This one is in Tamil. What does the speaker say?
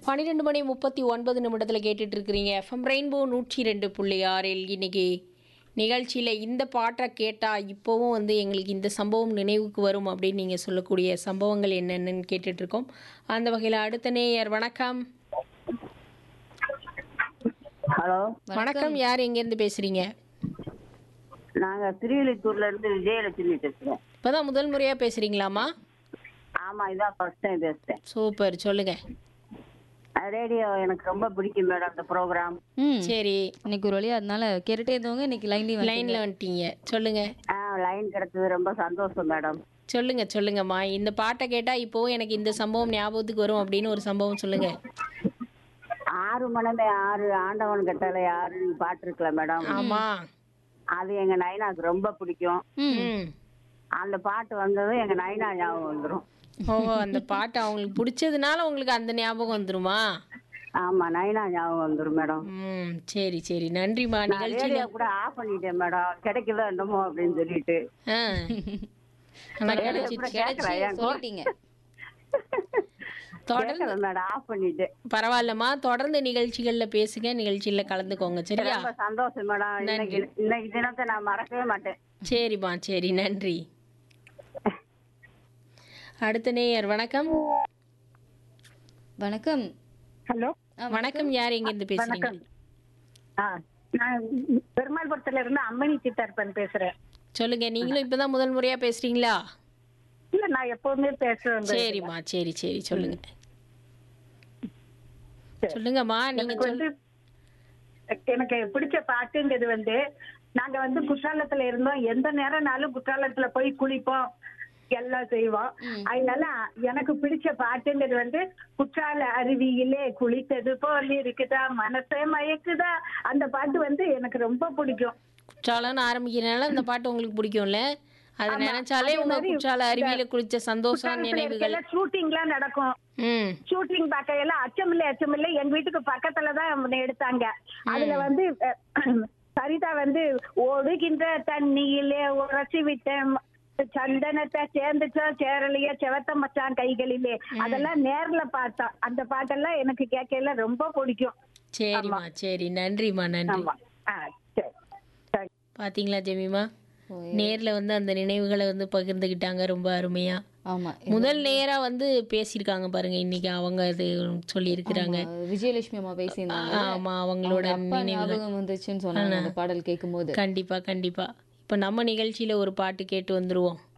பன்னிரெண்டு மணி முப்பத்தி ஒன்பது நிமிடத்தில் கேட்டுட்டு இருக்கிறீங்க எஃப்எம் ரெயின்போ நூற்றி ரெண்டு புள்ளி ஆறில் இன்னைக்கு நிகழ்ச்சியில் இந்த பாட்டை கேட்டால் இப்போவும் வந்து எங்களுக்கு இந்த சம்பவம் நினைவுக்கு வரும் அப்படின்னு நீங்கள் சொல்லக்கூடிய சம்பவங்கள் என்னென்னு கேட்டுட்ருக்கோம் அந்த வகையில் அடுத்த நேயர் வணக்கம் ஹலோ வணக்கம் யார் எங்கேருந்து பேசுகிறீங்க நாங்க திருவிழித்தூர்ல இருந்து விஜயலட்சுமி பேசுறேன் இப்போ தான் முதல் முறையாக பேசுகிறீங்களாம்மா ஆமா இதான் ஃபர்ஸ்ட் டைம் பேசுறேன் சூப்பர் சொல்லுங்கள் ரேடியோ எனக்கு ரொம்ப பிடிக்கும் மேடம் இந்த ப்ரோக்ராம் ம் சரி இன்னைக்கு ஒரு வழியா அதனால கேட்டுட்டே இருந்தவங்க இன்னைக்கு லைன்லயும் லைனில் வந்துட்டீங்க சொல்லுங்கள் ஆ லைன் கிடைச்சது ரொம்ப சந்தோஷம் மேடம் சொல்லுங்க சொல்லுங்கம்மா இந்த பாட்டை கேட்டால் இப்போவும் எனக்கு இந்த சம்பவம் ஞாபகத்துக்கு வரும் அப்படின்னு ஒரு சம்பவம் சொல்லுங்க ஆறு மணமே ஆறு ஆண்டவன் கட்டளை ஆறுன்னு பாட்டு இருக்குல்ல மேடம் ஆமா அது எங்க நைனாக்கு ரொம்ப பிடிக்கும் ம் அந்த பாட்டு வந்ததும் எங்க நைனா ஞாபகம் வந்துரும் ஓ அந்த பாட்டு அவங்களுக்கு பிடிச்சதுனால உங்களுக்கு அந்த ஞாபகம் வந்துருமா ஆமா நைனா ஞாபகம் வந்துரும் மேடம் ம் சரி சரி நன்றிம்மா நான் நிகழ்ச்சியில ரேடியோ கூட ஆஃப் பண்ணிட்டேன் மேடம் கிடைக்குதோ என்னமோ அப்படின்னு சொல்லிட்டு ஆ ஆனா ரேடியோ கிடைச்சிச்சு. கூட கேட்கல என் கோ- சொல்லிட்டீங்க தொடர்ந்து கேட்கல மேடம் ஆஃப் பண்ணிட்டேன் பரவாயில்லம்மா தொடர்ந்து நிகழ்ச்சிகள்ல பேசுங்க நிகழ்ச்சியில கலந்துக்கோங்க சரியா ரொம்ப சந்தோஷம் மேடம் இன்னைக்கு இன்னைக்கு தினத்தை நான் மறக்கவே மாட்டேன் சரிம்மா சரி நன்றி அடுத்த நேயர் வணக்கம் வணக்கம் ஹலோ வணக்கம் யார் எங்க இருந்து பேசுறீங்க ஆ நான் பெருமாள்புரத்துல இருந்து அம்மணி சித்தார்பன் பேசுறேன் சொல்லுங்க நீங்களும் இப்பதான் முதல் முறையா பேசுறீங்களா இல்ல நான் எப்பவுமே பேசுவேன் சரிம்மா சரி சரி சொல்லுங்க சொல்லுங்கம்மா நீங்க எனக்கு சொல்லு வந்து எனக்கு பிடிச்ச பாட்டுங்கிறது வந்து நாங்க வந்து குற்றாலத்துல இருந்தோம் எந்த நேரம்னாலும் குற்றாலத்துல போய் குளிப்போம் எல்லாம் செய்வோம் அதனால எனக்கு பிடிச்ச பாட்டுங்கிறது வந்து குற்றால அருவியிலே குளித்தது போல் இருக்குதா மனசே மயக்குதா அந்த பாட்டு வந்து எனக்கு ரொம்ப பிடிக்கும் குற்றாலம்னு ஆரம்பிக்கிறனால இந்த பாட்டு உங்களுக்கு பிடிக்கும்ல அது ஆமா. நினைச்சாலே அதே உங்க மாதிரி குற்றால அருவியில குளிச்ச சந்தோஷம் நினைவுகள் ஷூட்டிங்லாம் நடக்கும் ம் ஷூட்டிங் பார்க்கையில அச்சமில்லை அச்சமில்லை எங்க வீட்டுக்கு பக்கத்துல தான் அவனை எடுத்தாங்க அதுல வந்து அஹ், சரிதா வந்து ஓடுகின்ற தண்ணியிலே உரசி விட்டேன் சந்தனத்தை சேர்ந்துச்சோ சேரலையோ செவத்த மச்சான் கைகளிலே அதெல்லாம் நேர்ல பார்த்தோம் அந்த பாட்டெல்லாம் எனக்கு கேட்கல ரொம்ப பிடிக்கும் சரிம்மா சரி நன்றிம்மா நன்றி ஆமா ஆ சரி சரி பாத்தீங்களா ஜெமிமா நேர்ல வந்து அந்த நினைவுகளை வந்து பகிர்ந்துக்கிட்டாங்க ரொம்ப அருமையா ஆமா முதல் நேரா வந்து பேசியிருக்காங்க பாருங்க இன்னைக்கு அவங்க இது சொல்லியிருக்கிறாங்க ஆமா, விஜயலட்சுமி அம்மா பேசியிருந்தாங்க ஆமா அவங்களோட அவங்க அப்பா நினைவுகள் ஞாபகம் வந்துச்சுன்னு சொன்னாங்க அந்த பாடல் கேட்கும்போது கண்டிப்பா கண்டிப்பா இப்ப நம்ம நிகழ்ச்சியில ஒரு பாட்டு கேட்டு வந்துருவோம்